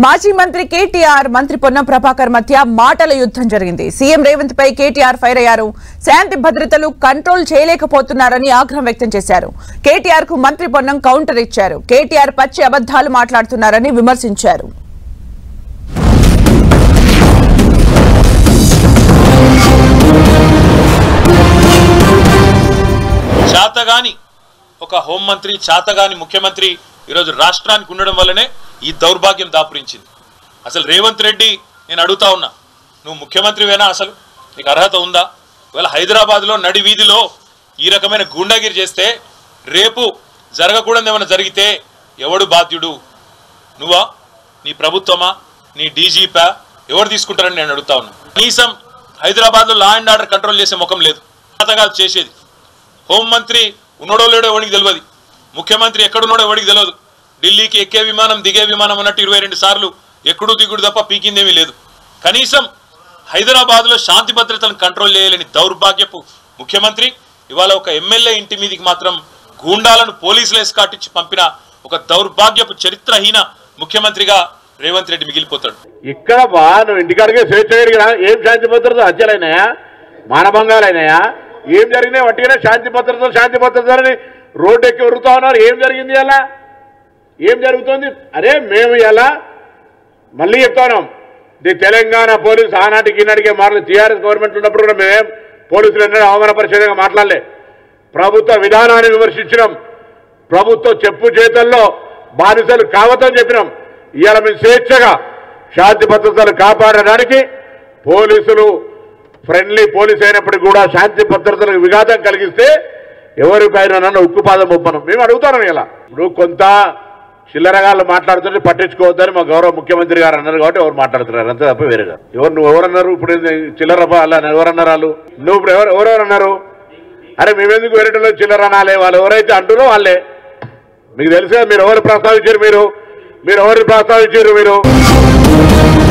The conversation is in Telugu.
మాజీ మంత్రి కేటీఆర్ మంత్రి పొన్నం ప్రభాకర్ మధ్య మాటల యుద్ధం జరిగింది సీఎం రేవంత్ పై కేటీఆర్ ఫైర్ అయ్యారు శాంతి భద్రతలు కంట్రోల్ చేయలేకపోతున్నారని ఆగ్రహం వ్యక్తం చేశారు కేటీఆర్ కు మంత్రి పొన్నం కౌంటర్ ఇచ్చారు కేటీఆర్ పచ్చి అబద్ధాలు మాట్లాడుతున్నారని విమర్శించారు చేతగాని ఒక హోంమంత్రి చేతగాని ముఖ్యమంత్రి ఈరోజు రాష్ట్రానికి ఉండడం వల్లనే ఈ దౌర్భాగ్యం దాపురించింది అసలు రేవంత్ రెడ్డి నేను అడుగుతా ఉన్నా నువ్వు ముఖ్యమంత్రివేనా అసలు నీకు అర్హత ఉందా ఇవాళ హైదరాబాద్లో నడి వీధిలో ఈ రకమైన గూండాగిరి చేస్తే రేపు జరగకూడదు ఏమైనా జరిగితే ఎవడు బాధ్యుడు నువ్వా నీ ప్రభుత్వమా నీ డీజీపా ఎవరు తీసుకుంటారని నేను అడుగుతా ఉన్నా కనీసం హైదరాబాద్లో లా అండ్ ఆర్డర్ కంట్రోల్ చేసే ముఖం లేదు అంతగా చేసేది హోంమంత్రి ఉన్నాడో లేడో ఎవరికి తెలియదు ముఖ్యమంత్రి ఎక్కడున్నాడో ఎవరికి తెలియదు ఢిల్లీకి ఎక్కే విమానం దిగే విమానం అన్నట్టు ఇరవై రెండు సార్లు ఎక్కడు దిగుడు తప్ప పీకిందేమీ లేదు కనీసం హైదరాబాద్లో శాంతి భద్రతలను కంట్రోల్ చేయలేని దౌర్భాగ్యపు ముఖ్యమంత్రి ఇవాళ ఒక ఎమ్మెల్యే ఇంటి మీదకి మాత్రం గూండాలను పోలీసులు ఎస్కాటిచ్చి పంపిన ఒక దౌర్భాగ్యపు చరిత్రహీన ముఖ్యమంత్రిగా రేవంత్ రెడ్డి మిగిలిపోతాడు ఇక్కడ బా నువ్వు ఇంటికాడికే స్వేచ్ఛ జరిగినా ఏం శాంతి భద్రత హత్యలైనాయా మానభంగాలైనాయా ఏం జరిగినాయి వట్టిగానే శాంతి భద్రత శాంతి భద్రత అని రోడ్డు ఎక్కి ఉరుకుతా ఉన్నారు ఏం జరిగింది ఎలా ఏం జరుగుతుంది అరే మేము ఎలా మళ్ళీ చెప్తాను ది తెలంగాణ పోలీసు ఆనాటికి ఈనాటికే మాటలు టీఆర్ఎస్ గవర్నమెంట్ ఉన్నప్పుడు కూడా మేమేం పోలీసులు ఎన్నడూ అవమానపరిచేదిగా మాట్లాడలే ప్రభుత్వ విధానాన్ని విమర్శించినాం ప్రభుత్వ చెప్పు చేతల్లో బానిసలు కావద్దని చెప్పినాం ఇవాళ మేము స్వేచ్ఛగా శాంతి భద్రతలు కాపాడడానికి పోలీసులు ఫ్రెండ్లీ పోలీస్ అయినప్పటికీ కూడా శాంతి భద్రతలకు విఘాతం కలిగిస్తే ఎవరిపైన నన్ను ఉక్కుపాదం ఒప్పనం మేము అడుగుతాం ఇలా ఇప్పుడు కొంత చిల్లరగాళ్ళు మాట్లాడుతుంటే పట్టించుకోవద్దని మా గౌరవ ముఖ్యమంత్రి గారు అన్నారు కాబట్టి ఎవరు మాట్లాడుతున్నారు అంతే తప్ప వేరే కాదు ఎవరు నువ్వు ఎవరన్నారు ఇప్పుడు ఏంది చిల్లర అలా ఎవరన్నారు వాళ్ళు నువ్వు ఇప్పుడు ఎవరు ఎవరెవరు అన్నారు అరే మేమెందుకు వేరేటలో చిల్లర అనాలే వాళ్ళు ఎవరైతే అంటున్నారో వాళ్ళే మీకు తెలుసు కదా మీరు ఎవరు ప్రస్తావించారు మీరు మీరు ఎవరు ప్రస్తావించారు మీరు